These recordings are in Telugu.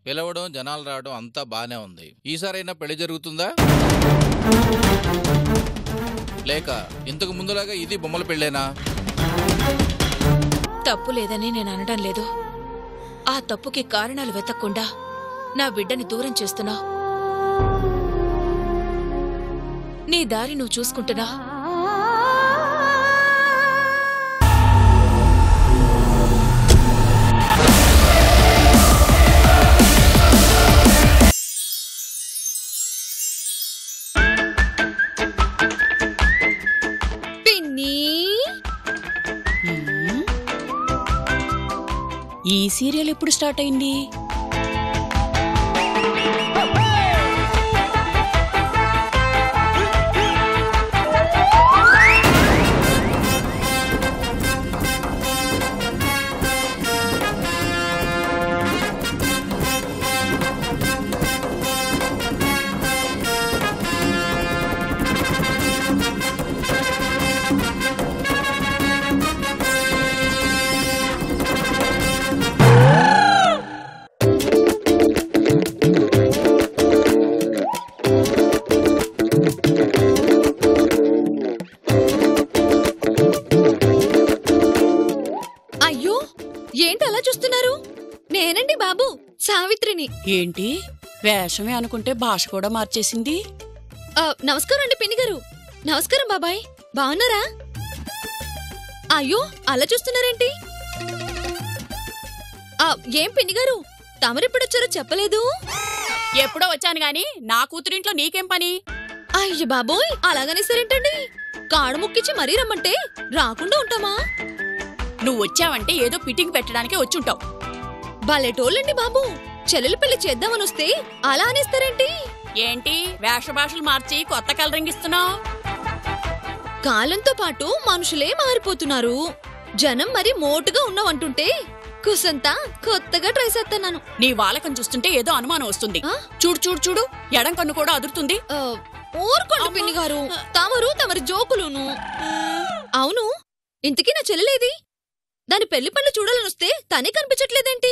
పిలవడం జనాలు రావడం అంతా బానే ఉంది ఈసారైనా పెళ్లి జరుగుతుందా లేక ఇంతకు ముందులాగా ఇది బొమ్మల పెళ్ళేనా తప్పు లేదని నేను అనడం లేదు ఆ తప్పుకి కారణాలు వెతక్కుండా నా బిడ్డని దూరం చేస్తున్నా నీ దారి నువ్వు చూసుకుంటున్నా పిన్ని ఈ సీరియల్ ఎప్పుడు స్టార్ట్ అయింది అయ్యో ఏంటి అలా చూస్తున్నారు నేనండి బాబు సావిత్రిని ఏంటి వేషమే అనుకుంటే భాష కూడా మార్చేసింది ఆ, నమస్కారం అండి పిన్ని గారు నమస్కారం బాబాయ్ బాగున్నారా అయ్యో అలా చూస్తున్నారేంటి ఆ, ఏం పిన్ని గారు తమరెప్పుడొచ్చారో చెప్పలేదు ఎప్పుడో వచ్చాను గాని నా కూతురింట్లో నీకేం పని అయ్య బాబోయ్ అలాగనేసారేంటండి కాడు ముక్కిచ్చి మరీ రమ్మంటే రాకుండా ఉంటామా నువ్వు వచ్చావంటే ఏదో పిటింగ్ పెట్టడానికి వచ్చుంటావు భలేటోళ్ళండి బాబు చెల్లెలు పెళ్లి చేద్దామని వస్తే అలా అనేస్తారేంటి ఏంటి వేష భాషలు మార్చి కొత్త కలరింగ్ ఇస్తున్నావు కాలంతో పాటు మనుషులే మారిపోతున్నారు జనం మరి మోటుగా ఉన్నావంటుంటే కుసంతా కొత్తగా ట్రై చేస్తున్నాను నీ వాలకం చూస్తుంటే ఏదో అనుమానం వస్తుంది ఆ? చూడు చూడు చూడు ఎడం కన్ను కూడా అదురుతుంది ఆ, ఊరుకోండి పిన్ని గారు తమరు తమరి జోకులును అవును ఇంతకీ నా చెల్లెలేది దాని పెళ్లి పనులు చూడాలనొస్తే తనే కనిపించట్లేదేంటి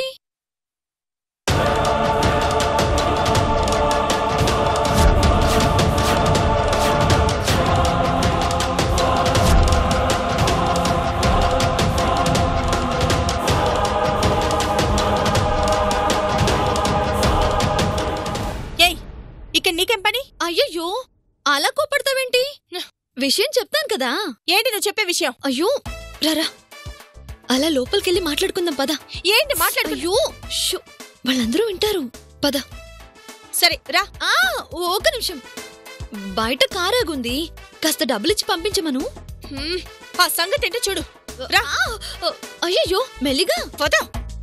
ఏయ్ ఇక్కడ నీకేం పని అయ్యయ్యో అలా కోపడతావేంటి విషయం చెప్తాను కదా ఏంటి నువ్వు చెప్పే విషయం అయ్యో రారా అలా లోపలికెళ్ళి మాట్లాడుకుందాం పద ఏంటి మాట్లాడు అయ్యో షో వాళ్ళందరూ వింటారు పద సరే రా ఆ ఒక నిమిషం బయట కారాగుంది కాస్త డబ్బులిచ్చి పంపించమను హ్మ్, ఆ సంగతి ఏంటో చూడు రా ఆ, అయ్యయ్యో మెల్లిగా పోదా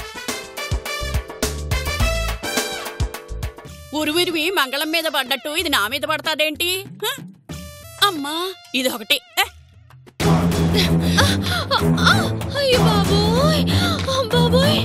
ఉరువిరివి మంగళం మీద పడ్డట్టు ఇది నా మీద పడతాదేంటి హ? అమ్మా ఇది ఒకటి ఏ, ఆ, అయ్యో బాబోయ్ ఆ, బాబోయ్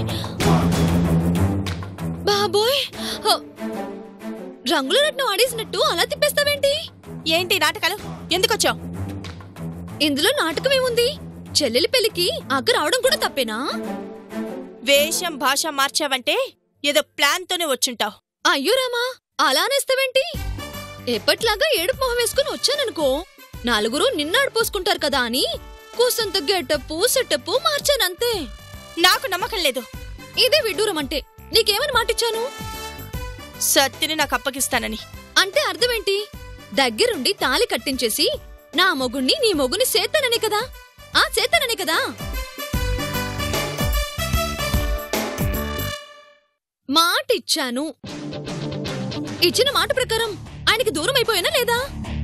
బాబోయ్ ఆ, రంగుల రత్నం ఆడేసినట్టు అలా తిప్పేస్తావేంటి ఏంటి ఈ నాటకాలు ఎందుకు వచ్చావు ఇందులో నాటకం ఏముంది చెల్లెలి పెళ్లికి అక్క రావడం కూడా తప్పేనా వేషం భాష మార్చావంటే ఏదో ప్లాన్ తోనే వచ్చుంటావు అయ్యో రామా అలా అనేస్తావేంటి ఎప్పట్లాగా ఏడుపు మొహం వేసుకుని వచ్చాననుకో నలుగురు నిన్నాడు పోసుకుంటారు కదా అని కూసంత గెటప్పు సెటప్పు మార్చానంతే నాకు నమ్మకం లేదు ఇదే విడ్డూరం అంటే నీకేమని మాటిచ్చాను సత్తిని నాకు అప్పగిస్తానని అంటే అర్థమేంటి దగ్గరుండి తాలి కట్టించేసి నా మొగుణ్ణి నీ మొగుని చేస్తాననే కదా ఆ చేస్తాననే కదా మాట ఇచ్చాను ఇచ్చిన మాట ప్రకారం ఆయనకి దూరం అయిపోయానా లేదా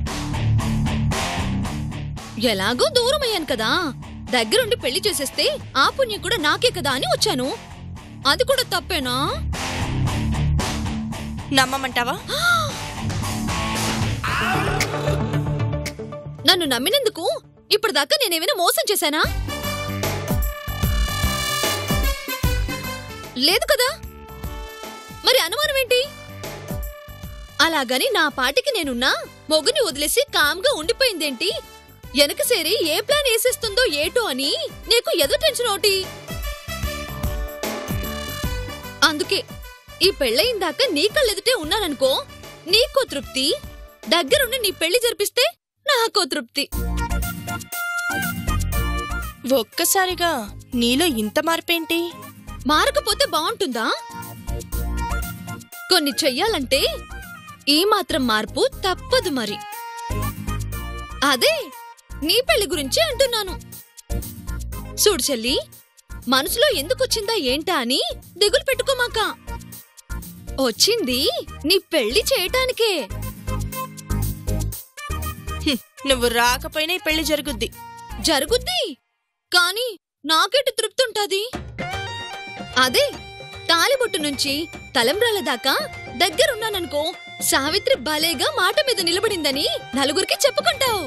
ఎలాగో దూరం అయ్యాను కదా దగ్గరుండి పెళ్లి చేసేస్తే ఆ పుణ్యం కూడా నాకే కదా అని వచ్చాను అది కూడా తప్పేనా నమ్మమంటావా నన్ను నమ్మినందుకు ఇప్పటిదాకా నేనేమైనా మోసం చేశానా లేదు కదా మరి అనుమానం ఏంటి అలాగని నా పాటికి నేనున్నా మొగుని వదిలేసి కామ్గా ఉండిపోయిందేంటి వెనక సేరి ఏ ప్లాన్ వేసేస్తుందో ఏటో అని నీకు ఎదురు టెన్షన్ ఒకటి అందుకే ఈ పెళ్ళయిందాక నీ కళ్ళెదుటే ఉన్నాననుకో నీకో తృప్తి దగ్గరుండి నీ పెళ్లి జరిపిస్తే నాకో తృప్తి ఒక్కసారిగా నీలో ఇంత మార్పేంటి మారకపోతే బాగుంటుందా కొన్ని చెయ్యాలంటే ఈ మాత్రం మార్పు తప్పదు మరి అదే నీ పెళ్లి గురించి అంటున్నాను చూడు చెల్లి మనసులో ఎందుకొచ్చిందా ఏంటా అని దిగులు పెట్టుకోమాక వచ్చింది నీ పెళ్లి చేయటానికే హ్మ్, నువ్వు రాకపోయినా ఈ పెళ్లి జరుగుద్ది జరుగుద్ది కాని నాకేటి తృప్తుంటాది అదే తాలిబొట్టు నుంచి తలంబ్రాల దాకా దగ్గరున్నాననుకో సావిత్రి భలేగా మాట మీద నిలబడిందని నలుగురికి చెప్పుకుంటావు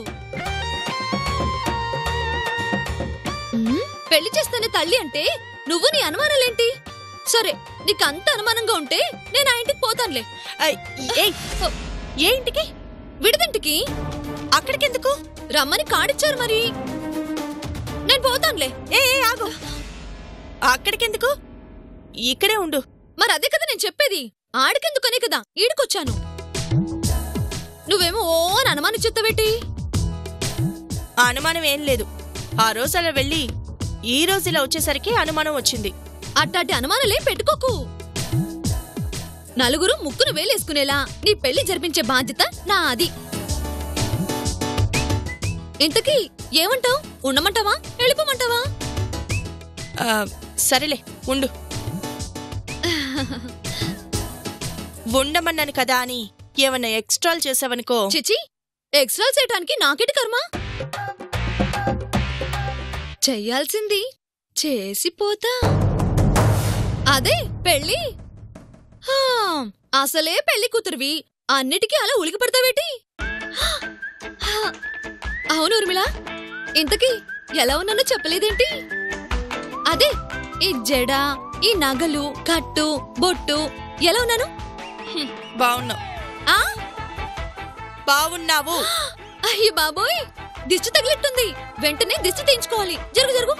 ఉమ్, పెళ్లి చేస్తానే తల్లి అంటే నువ్వు నీ అనుమానాలేంటి సరే నీకంత అనుమానంగా ఉంటే నేను ఆ ఇంటికి పోతానులే ఐ, ఏయ్, ఏ ఇంటికి విడిదింటికి అక్కడికెందుకు రమ్మని కాడిచ్చారు మరి నేను పోతానులే ఏ ఏ, ఆగు అక్కడికెందుకు ఇక్కడే ఉండు మరి అదే కదా నేను చెప్పేది ఆడికెందుకనే కదా ఈడికొచ్చాను నువ్వేమో ఓ అని అనుమానించెత్తవేటి ఆ అనుమానం ఏం లేదు ఆ రోజు అలా వెళ్ళి ఈ రోజు ఇలా వచ్చేసరికి అనుమానం వచ్చింది అట్టాటి అనుమానాలేం పెట్టుకోకు నలుగురు ముక్కును వేలేసుకునేలా నీ పెళ్లి జరిపించే బాధ్యత నా అది ఇంతకీ ఏమంటావ్ ఉండమంటావా వెళ్ళిపోమంటావా ఆ, సరేలే ఉండు ఉండమన్నాను కదా అని ఏమన్నా ఎక్స్ట్రాల్ చేసావనుకో చిచి ఎక్స్ట్రా చేయటానికి నాకేటి కర్మ చెయ్యాల్సింది చేసిపోతా అదే పెళ్ళి హా, అసలే పెళ్లి కూతురువి అన్నిటికీ అలా ఉలికి పడతావేటి హా, అవును ఉర్మిళ ఇంతకీ ఎలా ఉన్నానో చెప్పలేదేంటి అదే ఈ జడ ఈ నగలు కట్టు బొట్టు ఎలా ఉన్నాను బాగున్నావు ఆ బాగున్నావు అయ్య బాబోయ్ దిష్టి తగిలిట్టుంది వెంటనే దిష్టి తీయించుకోవాలి జరుగు జరుగు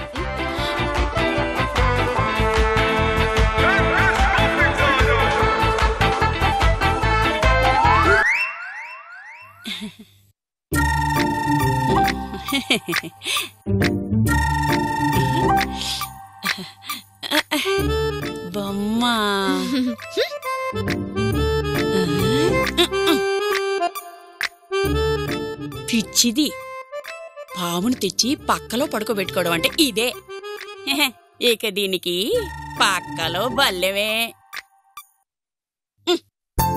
బొమ్మ పిచ్చిది పామును తెచ్చి పక్కలో పడుకోబెట్టుకోవడం అంటే ఇదే హెహె, ఇక దీనికి పక్కలో బల్లెవే ఉమ్.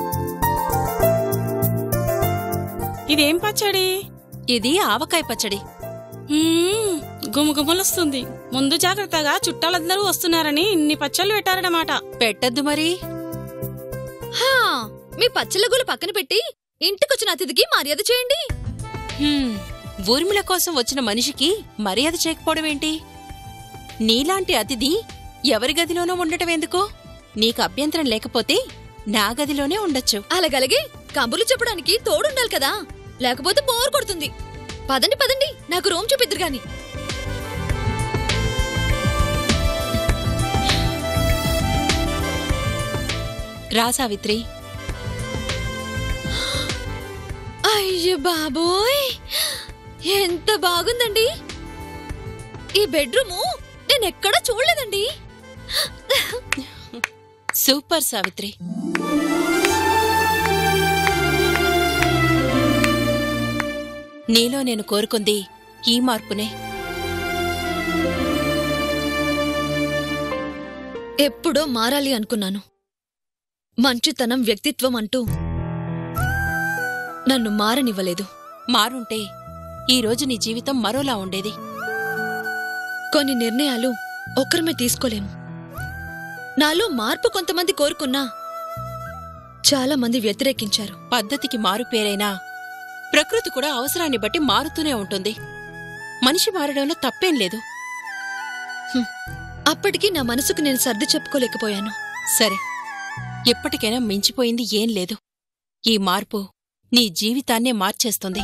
ఇదేం పచ్చడి ఇది ఆవకాయ పచ్చడి మ్మ్, గుమగుమలొస్తుంది ముందు జాగ్రత్తగా చుట్టాలందరూ వస్తున్నారని ఇన్ని పచ్చళ్ళు పెట్టారన్నమాట పెట్టద్దు మరి హా మీ పచ్చలగులు పక్కన పెట్టి ఇంటికొచ్చిన అతిథికి మర్యాద చేయండి హ్మ్, ఊర్మిళ కోసం వచ్చిన మనిషికి మర్యాద చేయకపోవడం ఏంటి నీలాంటి అతిథి ఎవరి గదిలోనో ఉండటం ఎందుకు నీకు అభ్యంతరం లేకపోతే నా గదిలోనే ఉండొచ్చు అలాగలగే కబుర్లు చెప్పడానికి తోడుండాలి కదా లేకపోతే బోర్ కొడుతుంది పదండి పదండి నాకు రూమ్ చూపిద్దరు గాని రా సావిత్రి అయ్య బాబోయ్ ఎంత బాగుందండి ఈ బెడ్రూము నేనెక్కడా చూడలేదండి సూపర్ సావిత్రి నీలో నేను కోరుకుంది ఈ మార్పునే ఎప్పుడో మారాలి అనుకున్నాను మంచితనం వ్యక్తిత్వం అంటూ నన్ను మారనివ్వలేదు మారుంటే ఈరోజు నీ జీవితం మరోలా ఉండేది కొన్ని నిర్ణయాలు ఒక్కరమే తీసుకోలేము నాలో మార్పు కొంతమంది కోరుకున్నా చాలా మంది వ్యతిరేకించారు పద్ధతికి మారు పేరైనా ప్రకృతి కూడా అవసరాన్ని బట్టి మారుతూనే ఉంటుంది మనిషి మారడంలో తప్పేం లేదు అప్పటికి నా మనసుకు నేను సర్ది చెప్పుకోలేకపోయాను సరే ఎప్పటికైనా మించిపోయింది ఏం లేదు ఈ మార్పు నీ జీవితాన్నే మార్చేస్తుంది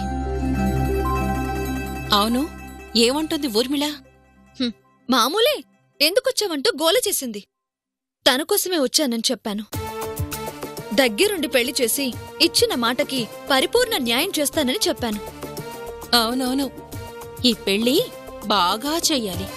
అవును ఏమంటుంది ఊర్మిళ హ్మ్, మామూలే ఎందుకొచ్చావంటూ గోల చేసింది తన కోసమే వచ్చానని చెప్పాను దగ్గరుండి పెళ్లి చేసి ఇచ్చిన మాటకి పరిపూర్ణ న్యాయం చేస్తానని చెప్పాను అవునవును ఈ పెళ్లి బాగా చెయ్యాలి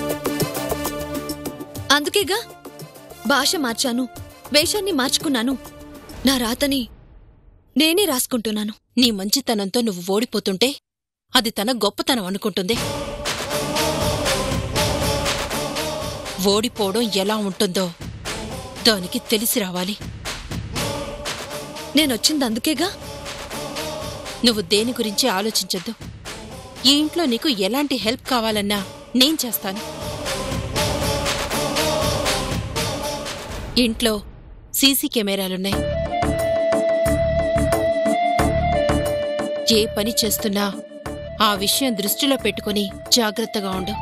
అందుకేగా భాష మార్చాను వేషాన్ని మార్చుకున్నాను నా రాతని నేనే రాసుకుంటున్నాను నీ మంచితనంతో నువ్వు ఓడిపోతుంటే అది తన గొప్పతనం అనుకుంటుంది ఓడిపోవడం ఎలా ఉంటుందో దానికి తెలిసి రావాలి నేనొచ్చింది అందుకేగా నువ్వు దేని గురించి ఆలోచించొద్దు ఈ ఇంట్లో నీకు ఎలాంటి హెల్ప్ కావాలన్నా నేను చేస్తాను ఇంట్లో సీసీ కెమెరాలున్నాయి ఏ పని చేస్తున్నా ఆ విషయం దృష్టిలో పెట్టుకుని జాగ్రత్తగా ఉండు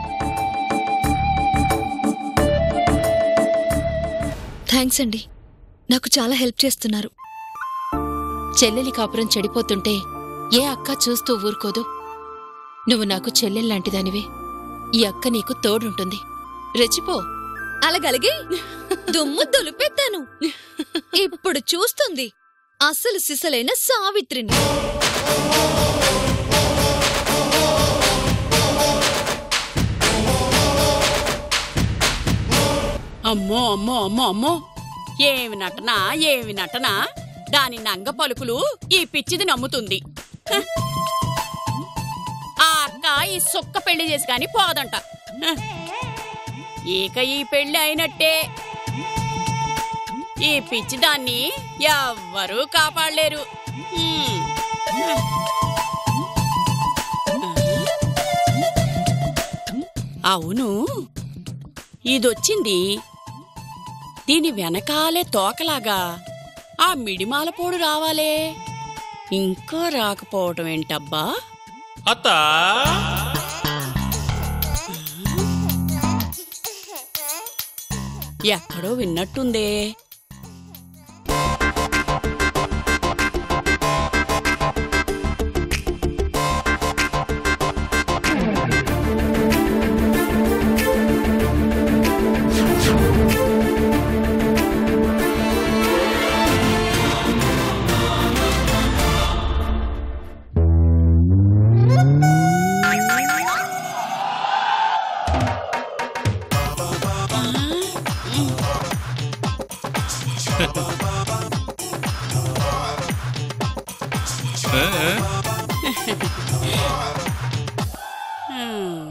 థ్యాంక్స్ అండి నాకు చాలా హెల్ప్ చేస్తున్నారు చెల్లెలి కాపురం చెడిపోతుంటే ఏ అక్క చూస్తూ ఊరుకోదు నువ్వు నాకు చెల్లెల్లాంటిదానివే ఈ అక్క నీకు తోడుంటుంది రెచ్చిపో అలాగలిగి దుమ్ము దులిపెత్తాను ఇప్పుడు చూస్తుంది అసలు సిసలైన సావిత్రిని అమ్మో అమ్మో అమ్మో అమ్మో ఏమి నటనా ఏమి నటనా దాని నంగ పలుకులు ఈ పిచ్చిది నమ్ముతుంది హ. ఆ అక్క ఈ సుక్క పెళ్లి చేసి కాని పోదంట హ. ఇక ఈ పెళ్లి అయినట్టే ఈ పిచ్చి దాన్ని ఎవ్వరూ కాపాడలేరు హ్మ్. అవును ఇదొచ్చింది దీని వెనకాలే తోకలాగా ఆ మిడిమాలపోడు రావాలే ఇంకా రాకపోవటం ఏంటబ్బా అత్త ఎక్కడో విన్నట్టుందే హ్మ్.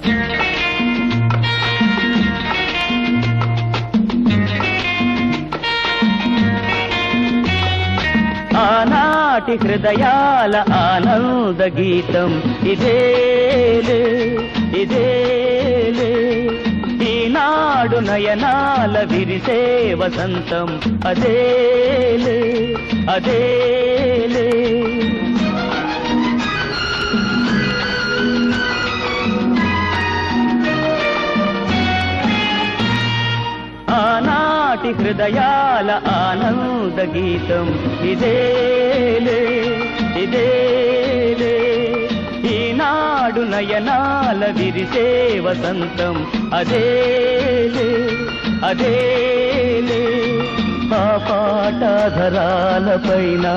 ఆనాటి హృదయాల ఆనంద గీతం ఇదేలే ఇదేలే ఈనాడు నయనాల విరిసే వసంతం అదేలే అదేలే ఆనాటి హృదయాల ఆనంద గీతం ఇదేలే ఇదేలే ఈనాడు నయనాల విరిసే వసంతం అదేలే అదేలే ఆ పాటాధరాలపైన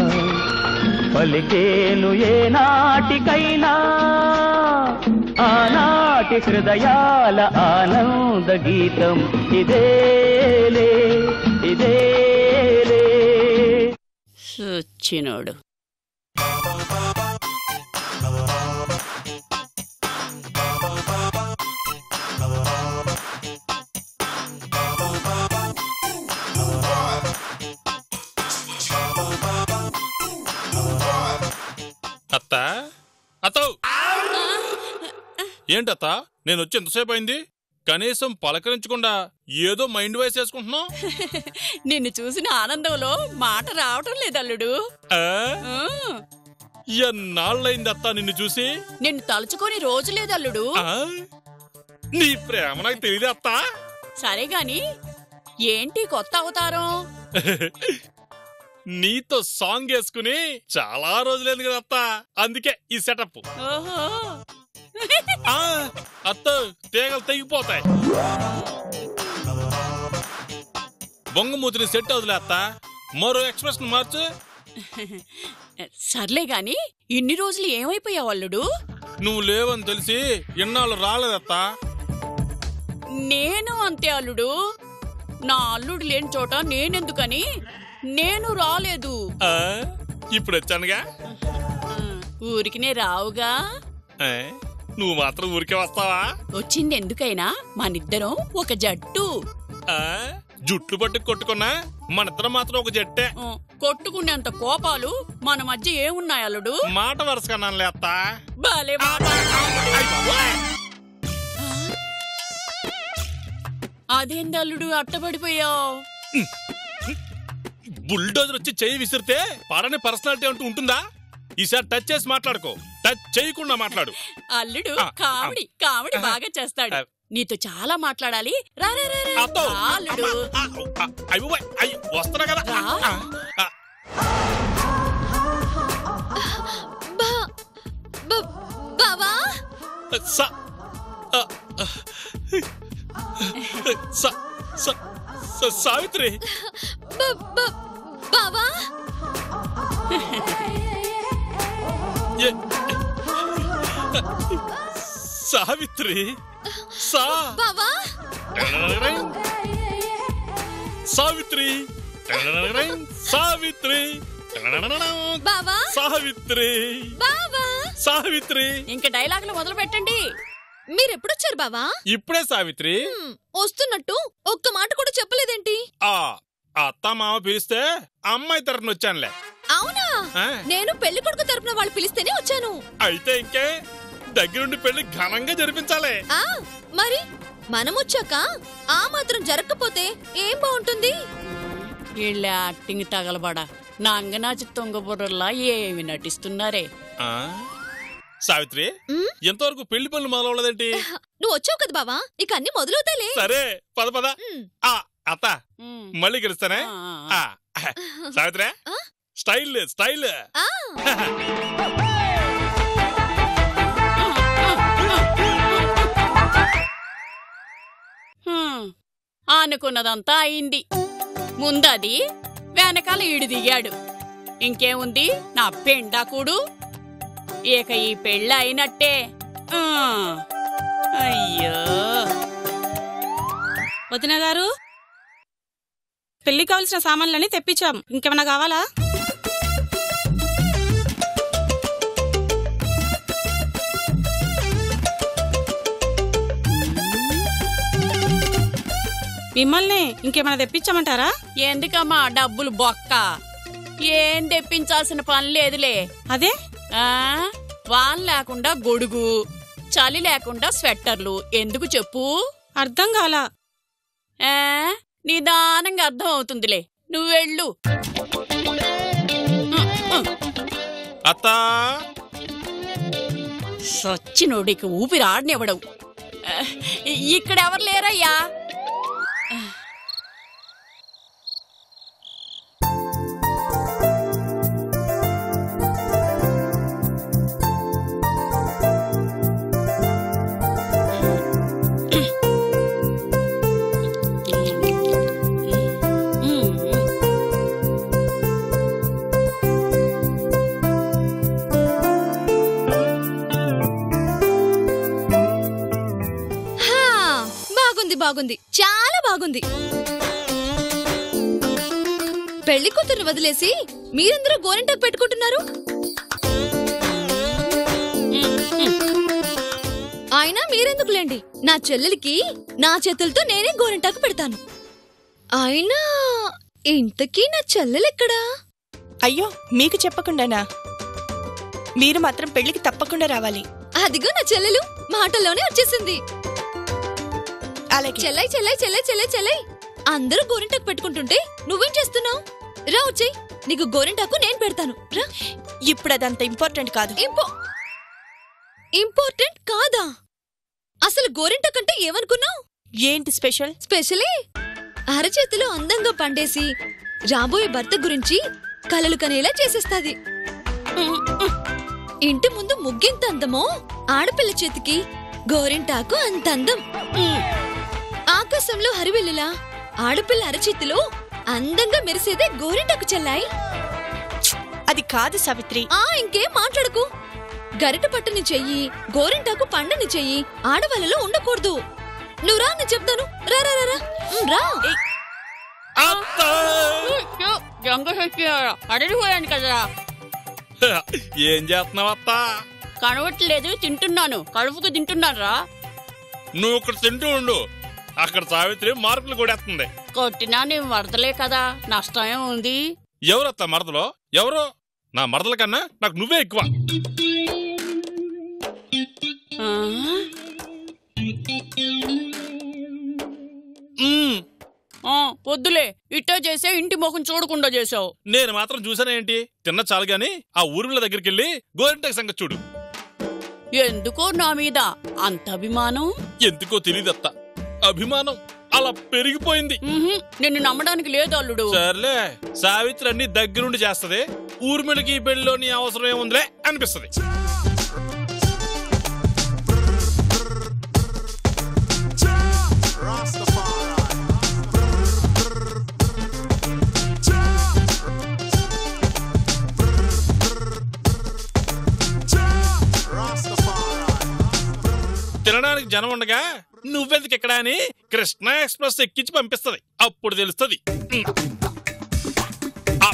పలికేను ఏ నాటికైనా ఆనాటి హృదయాల ఆనంద గీతం ఇదేలే ఇదేలే సచ్చినోడు అత్త అత్త ఏంటత్త నేను వచ్చి ఎంతసేపు అయింది కనీసం పలకరించకుండా ఏదో మైండ్ వైస్ చేసుకుంటున్నావు నిన్ను చూసిన ఆనందంలో మాట రావటం లేదల్లుడు ఆ? ఆ, ఎన్నాళ్ళయింది అత్త నిన్ను చూసి నిన్ను తలుచుకొని రోజు లేదల్లుడు ఆ? నీ ప్రేమ నాకు తెలియదు అత్త సరే గాని ఏంటి కొత్త అవతారం నీతో సాంగ్ వేసుకుని చాలా రోజులైంది కదా అత్త అందుకే ఈ సెటప్ ఓహో ఆ, అత్త తీగలు తెగిపోతాయి బొంగమూతిని సెట్ అవుతులే అత్త మరో ఎక్స్ప్రెషన్ మార్చు సర్లే గాని ఇన్ని రోజులు ఏమైపోయావు అల్లుడు నువ్వు లేవని తెలిసి ఇన్నాళ్ళు రాలేదత్తా నేను అంతే అల్లుడు నా అల్లుడు లేని చోట నేనెందుకని నేను రాలేదు ఆ, ఇప్పుడు వచ్చానుగా ఊరికినే రావుగా ఏ, నువ్వు మాత్రం ఊరికే వస్తావా వచ్చింది ఎందుకైనా మనిద్దరం ఒక జట్టు ఆ, జుట్లు పట్టి కొట్టుకున్నా మనిద్దరం మాత్రం ఒక జట్టే ఆ, కొట్టుకునేంత కోపాలు మన మధ్య ఏమున్నాయి అల్లుడు మాట వరుసగా లేత్తా భలే మాట. అదేంది అల్లుడు అట్టబడిపోయావు బుల్డోజర్ వచ్చి చెయ్యి విసిరితే పడని పర్సనాలిటీ అంటూ ఉంటుందా ఈసారి టచ్ చేసి మాట్లాడుకో టచ్ చేయకుండా మాట్లాడు అల్లుడు ఆ, కామెడీ కామెడీ బాగా చేస్తాడు ఆ. నీతో చాలా మాట్లాడాలి రా రా రా, రా. అత్తో రా, అల్లుడు అమ్మా, ఆ, ఆ, అయ్యో, అయ్యో, వస్తున్నా కదా రా. ఆ, ఆ, బా బ- బావా స- ఆ, ఆ, స- స- స- సావిత్రి బ- బ- బావా ఏ- సావిత్రి సా బావా సావిత్రి సావిత్రి బావా సావిత్రి బావా సావిత్రి ఇంక డైలాగులు మొదలు పెట్టండి మీరెప్పుడొచ్చారు బావా ఇప్పుడే సావిత్రి హ్మ్, వస్తున్నట్టు ఒక్క మాట కూడా చెప్పలేదేంటి ఆ అత్త మామ పిలిస్తే అమ్మాయి తరఫున వచ్చానులే అవునా ఆ, నేను పెళ్లి కొడుకు తరపున వాళ్ళు పిలిస్తేనే వచ్చాను అయితే ఇంకే దగ్గరుండి పెళ్లి ఘనంగా జరిపించాలి ఆ మరి మనం వచ్చాక ఆ మాత్రం జరగకపోతే ఏం బాగుంటుంది వీళ్ళ యాక్టింగ్ తగలబడా నా అంగనాచి తొంగబుర్రల్లా ఏమి నటిస్తున్నారే ఆ, సావిత్రి ఉమ్? ఎంతవరకు పెళ్లి పనులు మొదలవలేదేంటి నువ్వు వచ్చావు కదా బావా ఇక అన్ని మొదలవుతాయిలే సరే పద పద ఉమ్, ఆ అత్త ఉమ్. మళ్ళీ గెలుస్తానే ఆ, ఆ. ఆ, సావిత్రి ఆ? స్టైల్ స్టైల్ ఆ హ్మ్. అనుకున్నదంతా అయింది ముందది వెనకాల ఈడు దిగాడు ఇంకేముంది నా పెండాకుడు ఇక ఈ పెళ్ళి అయినట్టే ఆ. అయ్యో వదిన గారు పెళ్లి కావాల్సిన సామాన్లన్నీ తెప్పించాం ఇంకేమైనా కావాలా మిమ్మల్ని ఇంకేమైనా తెప్పించమంటారా ఎందుకమ్మా డబ్బులు బొక్క ఏం తెప్పించాల్సిన పని లేదులే అదే ఆ వాన్ లేకుండా గొడుగు చలి లేకుండా స్వెట్టర్లు ఎందుకు చెప్పు అర్థం కాలా ఆ నిదానంగా అర్థం అవుతుందిలే నువ్వు వెళ్ళు అత్తా సచ్చినోడికి ఊపిరి ఆడనివ్వడవు ఆ, ఇక్కడెవరు లేరయ్యా హా, బాగుంది బాగుంది చాలా బాగుంది పెళ్లి కూతురు వదిలేసి మీరందరూ గోరింటాకు పెట్టుకుంటున్నారు అయినా మీరెందుకులేండి నా చెల్లెలికి నా చేతులతో నేనే గోరింటాకు పెడతాను అయినా ఇంతకీ నా చెల్లెలెక్కడా అయ్యో మీకు చెప్పకుండానా మీరు మాత్రం పెళ్లికి తప్పకుండా రావాలి అదిగో నా చెల్లెలు మాటల్లోనే వచ్చేసింది అలాగే చెల్లై చెల్లై చెల్లై చెల్లై చెల్లై అందరూ గోరింటాకు పెట్టుకుంటుంటే నువ్వేం చేస్తున్నావు రా వచ్చేయ్ నీకు గోరింటాకు నేను పెడతాను రా ఇప్పుడు అదంత ఇంపార్టెంట్ కాదు ఇంపో ఇంపార్టెంట్ కాదా అసలు గోరింటాకు అంటే ఏమనుకున్నావు ఏంటి స్పెషల్ స్పెషలే అరచేతిలో అందంగా పండేసి రాబోయే భర్త గురించి కలలు కనేలా చేసేస్తాది ఇంటి ముందు ముగ్గెంత అందమో ఆడపిల్ల చేతికి గోరింటాకు అంత అందం ఆకాశంలో హరివిల్లులా ఆడపిల్ల అరచేతిలో అందంగా మెరిసేదే గోరింటకు చెల్లాయి అది కాదు సావిత్రి ఆ ఇంకేం మాట్లాడకు గరిట పట్టుని చెయ్యి గోరింటాకు పండని చెయ్యి ఆడవాళ్ళలో ఉండకూడదు నువ్వు రా నేను చెప్తాను రా రా రా, రా ఉమ్, రా అత్త జంగ అడిగిపోయాను కదా ఏం చేస్తున్నావు అత్త కనవట్లేదు తింటున్నాను కడుపుకు తింటున్నాను రా నువ్వు ఇక్కడ తింటూ ఉండు అక్కడ సావిత్రి మార్కులు కొడేస్తుంది కొట్టినా నీ వరదలే కదా నష్టమే ఉంది ఎవరత్త మరదలో ఎవరు నా మరదల కన్నా నాకు నువ్వే ఎక్కువ ఆ? మ్మ్. ఆ, వద్దులే ఇట్టా చేసే ఇంటి ముఖం చూడకుండా చేసావు నేను మాత్రం చూసానేంటి తిన్న చాలు గాని ఆ ఊర్మిళ దగ్గరికి వెళ్ళి గోరింటకి సంగతి చూడు ఎందుకో నా మీద అంత అభిమానం ఎందుకో తెలియదత్త అభిమానం అలా పెరిగిపోయింది ఉహుం, నిన్ను నమ్మడానికి లేదు అల్లుడు సర్లే సావిత్రి అన్ని దగ్గరుండి చేస్తది ఊర్మిళకి ఈ పెళ్లిలో నీ అవసరం ఏముందిలే అనిపిస్తది తినడానికి జనం ఉండగా నువ్వెందుకు ఎక్కడా అని కృష్ణా ఎక్స్ప్రెస్ ఎక్కించి పంపిస్తది అప్పుడు తెలుస్తది ఆ,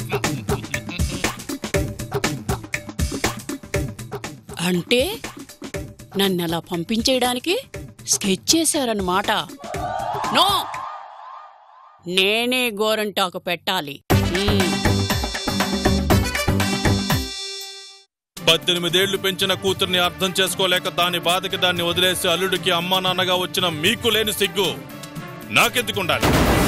అంటే నన్ను అలా పంపించేయడానికి స్కెచ్ చేశారన్నమాట నో నేనే గోరంటాకు పెట్టాలి ఉమ్. పద్దెనిమిదేళ్లు పెంచిన కూతుర్ని అర్థం చేసుకోలేక దాని బాధకి దాన్ని వదిలేసి అల్లుడికి అమ్మా నాన్నగా వచ్చిన మీకు లేని సిగ్గు నాకెందుకు ఉండాలి